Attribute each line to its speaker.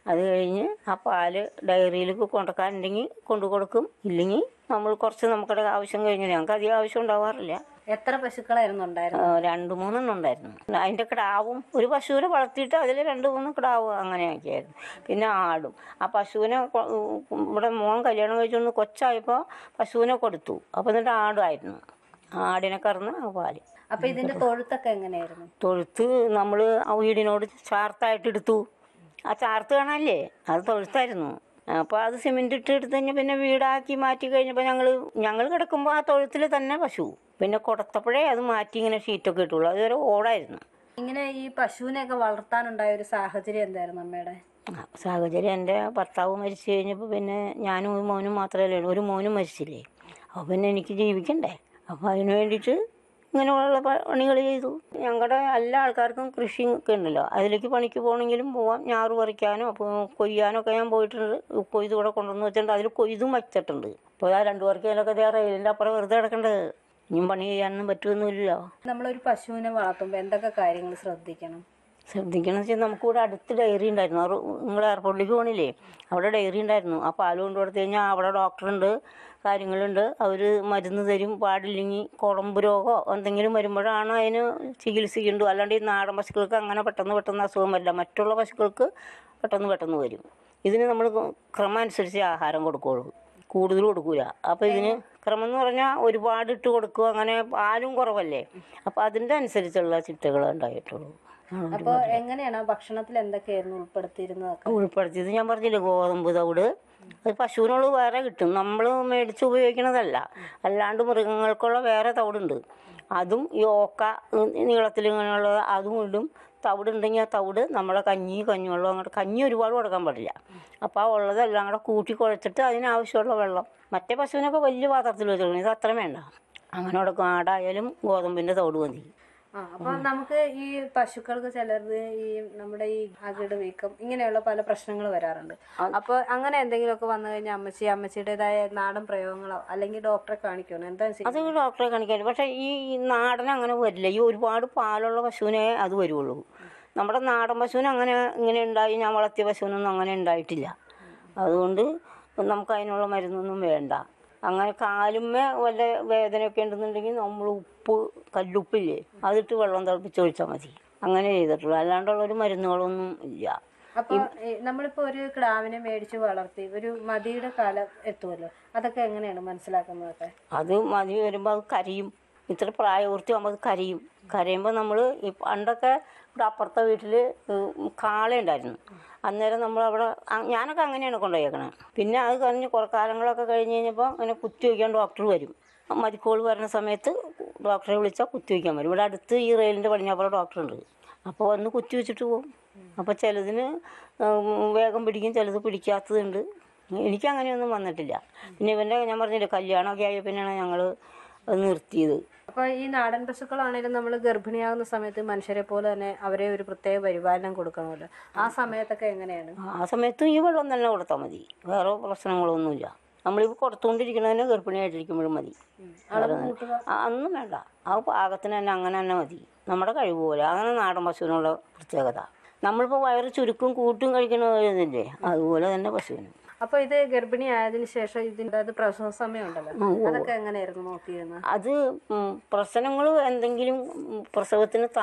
Speaker 1: അത് കഴിഞ്ഞ് ആ പാല് ഡയറിയിൽ കൊണ്ടുക്കാനുണ്ടെങ്കിൽ കൊണ്ടു കൊടുക്കും ഇല്ലെങ്കിൽ നമ്മൾ കുറച്ച് നമുക്കുടെ ആവശ്യം കഴിഞ്ഞ് ഞങ്ങൾക്ക് അധികം ആവശ്യം ഉണ്ടാവാറില്ല
Speaker 2: എത്ര പശുക്കളായിരുന്നു
Speaker 1: ആ,
Speaker 2: ഉണ്ടായിരുന്നത്
Speaker 1: രണ്ട് മൂന്നെണ്ണം ഉണ്ടായിരുന്നു അതിൻ്റെ കിടാവും ഒരു പശുവിനെ വളർത്തിയിട്ട് അതിൽ രണ്ട് മൂന്ന് കിടാവും അങ്ങനെയൊക്കെ ആയിരുന്നു പിന്നെ ആടും ആ പശുവിനെ കൊ- ഇവിടെ മോൻ കല്യാണം കഴിച്ചുകൊണ്ട് കൊച്ചായപ്പോൾ പശുവിനെ കൊടുത്തു അപ്പോൾ എന്നിട്ട് ആടായിരുന്നു ആടിനെ കറന്ന് ആ പാല്
Speaker 2: അപ്പൊ ഇതിന്റെ തൊഴുത്തൊക്കെ എങ്ങനെയായിരുന്നു
Speaker 1: തൊഴുത്ത് നമ്മൾ ആ വീടിനോട് ചാർത്തായിട്ട് എടുത്തു ആ ചാർത്ത് കാണാല്ലേ അത് തൊഴുത്തായിരുന്നു അപ്പോൾ അത് സിമെൻ്റ് ഇട്ട് എടുത്ത് കഴിഞ്ഞ് പിന്നെ വീടാക്കി മാറ്റി കഴിഞ്ഞപ്പോൾ ഞങ്ങൾ ഞങ്ങൾ കിടക്കുമ്പോൾ ആ തൊഴുത്തിൽ തന്നെ പശു പിന്നെ കൊടുത്തപ്പോഴേ അത് മാറ്റി ഇങ്ങനെ ഷീറ്റൊക്കെ ഇട്ടുള്ളൂ അതുവരെ ഓടായിരുന്നു
Speaker 2: ഇങ്ങനെ ഈ പശുവിനെയൊക്കെ വളർത്താനുണ്ടായ ഒരു സാഹചര്യം എന്തായിരുന്നു അമ്മയുടെ
Speaker 1: ആ, സാഹചര്യം എൻ്റെ ഭർത്താവ് മരിച്ചു കഴിഞ്ഞപ്പോൾ പിന്നെ ഞാനും ഒരു മോനും മാത്രമല്ലേ ഉള്ളൂ ഒരു മോനും മരിച്ചില്ലേ അപ്പോൾ പിന്നെ എനിക്ക് ജീവിക്കണ്ടേ അപ്പോൾ അതിന് വേണ്ടിയിട്ട് ഇങ്ങനെയുള്ള പണികൾ ചെയ്തു ഞങ്ങളുടെ എല്ലാ ആൾക്കാർക്കും കൃഷി ഒക്കെ ഉണ്ടല്ലോ അതിലേക്ക് പണിക്ക് പോകണമെങ്കിലും പോവാം ഞാറ് പറിക്കാനോ അപ്പോൾ കൊയ്യാനോ ഒക്കെ ഞാൻ പോയിട്ടുണ്ട് കൊയ്ത് ഇവിടെ കൊണ്ടുവന്ന് വെച്ചിട്ടുണ്ട് അതിൽ കൊയ്തും വച്ചിട്ടുണ്ട് അപ്പോൾ ആ രണ്ടു പേർക്ക് അതിലൊക്കെ ദേ റെയിലിൻ്റെ അപ്പുറം വെറുതെ കിടക്കേണ്ടത് ഇനിയും പണി ചെയ്യാനൊന്നും പറ്റുമൊന്നുമില്ലല്ലോ
Speaker 2: നമ്മളൊരു പശുവിനെ വളർത്തുമ്പോൾ എന്തൊക്കെ കാര്യങ്ങൾ ശ്രദ്ധിക്കണം
Speaker 1: ശ്രദ്ധിക്കണം വെച്ചാൽ നമുക്കിവിടെ അടുത്ത് ഡയറി ഉണ്ടായിരുന്നു അവർ നിങ്ങൾ എയർപോർട്ടിലേക്ക് പോകണില്ലേ അവിടെ ഡയറി ഉണ്ടായിരുന്നു ആ പാല് കൊണ്ട് കൊടുത്തു കഴിഞ്ഞാൽ അവിടെ ഡോക്ടറുണ്ട് കാര്യങ്ങളുണ്ട് അവർ മരുന്ന് തരും പാടില്ലെങ്കിൽ കുളമ്പ് രോഗമോ എന്തെങ്കിലും വരുമ്പോഴാണ് അതിന് ചികിത്സിക്കേണ്ടത് അല്ലാണ്ട് ഈ നാടൻ പശുക്കൾക്ക് അങ്ങനെ പെട്ടെന്ന് പെട്ടെന്ന് അസുഖം വരില്ല മറ്റുള്ള പശുക്കൾക്ക് പെട്ടെന്ന് പെട്ടെന്ന് വരും ഇതിന് നമ്മൾ ക്രമം അനുസരിച്ച് ആഹാരം കൊടുക്കുകയുള്ളൂ കൂടുതൽ കൊടുക്കൂല അപ്പോൾ ഇതിന് ക്രമം എന്ന് പറഞ്ഞാൽ ഒരുപാട് ഇട്ട് കൊടുക്കുക അങ്ങനെ പാലും കുറവല്ലേ അപ്പോൾ അതിൻ്റെ അനുസരിച്ചുള്ള ചിട്ടകൾ ഉണ്ടായിട്ടുള്ളൂ ആ.
Speaker 2: അപ്പൊ എങ്ങനെയാണ് ആ ഭക്ഷണത്തിൽ എന്തൊക്കെയായിരുന്നു ഉൾപ്പെടുത്തിയിരുന്നതൊക്കെ
Speaker 1: ഉൾപ്പെടുത്തിയത് ഞാൻ പറഞ്ഞില്ലേ ഗോതമ്പ് തവിട് അത് പശുവിനുള്ളത് വേറെ കിട്ടും നമ്മൾ മേടിച്ച് ഉപയോഗിക്കണതല്ല അല്ലാണ്ട് മൃഗങ്ങൾക്കുള്ള വേറെ തവിടുണ്ട് അതും ഈ ഓക്ക ഉം, നീളത്തിൽ ഇങ്ങനെയുള്ള അതും ഇടും തവിട് ഉണ്ടെങ്കിൽ ആ തവിട് നമ്മളെ കഞ്ഞി കഞ്ഞിവെള്ളം അങ്ങോട്ട് കഞ്ഞി ഒരുപാട് കൊടുക്കാൻ പാടില്ല അപ്പോൾ ആ ഉള്ളതെല്ലാം കൂടെ കൂട്ടി കുഴച്ചിട്ട് അതിനാവശ്യമുള്ള വെള്ളം മറ്റേ പശുവിനൊക്കെ വലിയ പാത്രത്തിൽ വെച്ചിട്ടുണ്ട് ഇത് അത്രയും വേണ്ട അങ്ങനെ കൊടുക്കും ആടായാലും ഗോതമ്പിൻ്റെ തവിട് മതി
Speaker 2: ആ അപ്പൊ നമുക്ക് ഈ പശുക്കൾക്ക് ചിലത് ഈ നമ്മുടെ ഈ അകിട് വീക്കം ഇങ്ങനെയുള്ള പല പ്രശ്നങ്ങൾ വരാറുണ്ട് അപ്പൊ അങ്ങനെ എന്തെങ്കിലുമൊക്കെ വന്നു കഴിഞ്ഞാൽ അമ്മച്ചി അമ്മച്ചിയുടേതായ നാടൻ പ്രയോഗങ്ങളോ അല്ലെങ്കിൽ ഡോക്ടറെ കാണിക്കണോ എന്താ ചെയ്യ-
Speaker 1: അത് ഡോക്ടറെ കാണിക്കാൻ പക്ഷേ ഈ നാടൻ അങ്ങനെ വരില്ല ഈ ഒരുപാട് പാലുള്ള പശുവിനെ അത് വരുള്ളൂ നമ്മുടെ നാടൻ പശുവിന് അങ്ങനെ ഇങ്ങനെ ഉണ്ടായി ഞാൻ വളർത്തിയ പശുവിനൊന്നും അങ്ങനെ ഉണ്ടായിട്ടില്ല അതുകൊണ്ട് നമുക്ക് അതിനുള്ള മരുന്നൊന്നും വേണ്ട അങ്ങനെ കാലുമ്മേ വല്ല വേദനയൊക്കെ ഉണ്ടെന്നുണ്ടെങ്കിൽ നമ്മൾ ഉപ്പ് കല്ലുപ്പില്ലേ അതിട്ട് വെള്ളം തിളപ്പിച്ച് ഒഴിച്ചാൽ മതി അങ്ങനെ ചെയ്തിട്ടുള്ളൂ അല്ലാണ്ടുള്ളൊരു മരുന്നുകളൊന്നും ഇല്ല
Speaker 2: അപ്പൊ ഈ നമ്മളിപ്പോ ഒരു ക്ടാവിനെ മേടിച്ച് വളർത്തി ഒരു മതിയുടെ കാലം എത്തുമല്ലോ അതൊക്കെ എങ്ങനെയാണ് മനസ്സിലാക്കുന്നതൊക്കെ
Speaker 1: അത് മതി വരുമ്പോൾ അത് കരയും ഇത്ര പ്രായപൂർത്തി ആകുമ്പോൾ അത് കരയും കരയുമ്പോൾ നമ്മൾ ഈ പണ്ടൊക്കെ ഇവിടെ അപ്പുറത്തെ വീട്ടിൽ കാളയുണ്ടായിരുന്നു അന്നേരം നമ്മൾ അവിടെ അ- ഞാനൊക്കെ അങ്ങനെയാണ് കൊണ്ടുപോയേക്കണേ പിന്നെ അത് കഴിഞ്ഞ് കുറേ കാലങ്ങളൊക്കെ കഴിഞ്ഞ് കഴിഞ്ഞപ്പോൾ അങ്ങനെ കുത്തി വയ്ക്കാൻ ഡോക്ടർ വരും മതിക്കോൾ വരുന്ന സമയത്ത് ഡോക്ടറെ വിളിച്ചാൽ കുത്തി വയ്ക്കാൻ വരും ഇവിടെ അടുത്ത് ഈ റെയിലിൻ്റെ പടിഞ്ഞാപ്പുറം ഡോക്ടറുണ്ട് അപ്പോൾ വന്ന് കുത്തി വെച്ചിട്ട് പോകും അപ്പോൾ ചിലതിന് ഉം, വേഗം പിടിക്കും ചിലത് പിടിക്കാത്തതുണ്ട് എനിക്ക് അങ്ങനെയൊന്നും വന്നിട്ടില്ല പിന്നെ ഇവൻ്റെ ഞാൻ പറഞ്ഞില്ലേ കല്യാണമൊക്കെ ആയ പിന്നെയാണ് ഞങ്ങൾ നിർത്തിയത്
Speaker 2: അപ്പൊ ഈ നാടൻ പശുക്കളാണെങ്കിലും നമ്മൾ ഗർഭിണിയാകുന്ന സമയത്ത് മനുഷ്യരെ പോലെ തന്നെ അവരെ ഒരു പ്രത്യേക പരിപാലനം കൊടുക്കണമല്ലോ ആ സമയത്തൊക്കെ എങ്ങനെയാണ്
Speaker 1: ആ സമയത്തും ഈ വെള്ളം തന്നെ കൊടുത്താൽ മതി വേറെ പ്രശ്നങ്ങളൊന്നുമില്ല നമ്മളിപ്പോൾ കൊടുത്തുകൊണ്ടിരിക്കണതിന് ഗർഭിണിയായിട്ടിരിക്കുമ്പോഴും മതി
Speaker 2: അളവ് കൂട്ടുക
Speaker 1: ആ, ഒന്നും വേണ്ട ആ പാകത്തിന് തന്നെ അങ്ങനെ തന്നെ മതി നമ്മുടെ കഴിവ് പോലെ അങ്ങനെ നാടൻ പശുവിനുള്ള പ്രത്യേകത നമ്മളിപ്പോൾ വയറ് ചുരുക്കും കൂട്ടും കഴിക്കണതില്ലേ അതുപോലെ തന്നെ പശുവിനും
Speaker 2: അപ്പൊ ഇത് ഗർഭിണി ആയതിനു ശേഷം ഇതിന്റെ അത് പ്രസവ സമയം ഉണ്ടല്ലോ അതൊക്കെ എങ്ങനെയായിരുന്നു നോക്കിയിരുന്നത്
Speaker 1: അത് പ്രശ്നങ്ങൾ എന്തെങ്കിലും ഉം, പ്രസവത്തിന്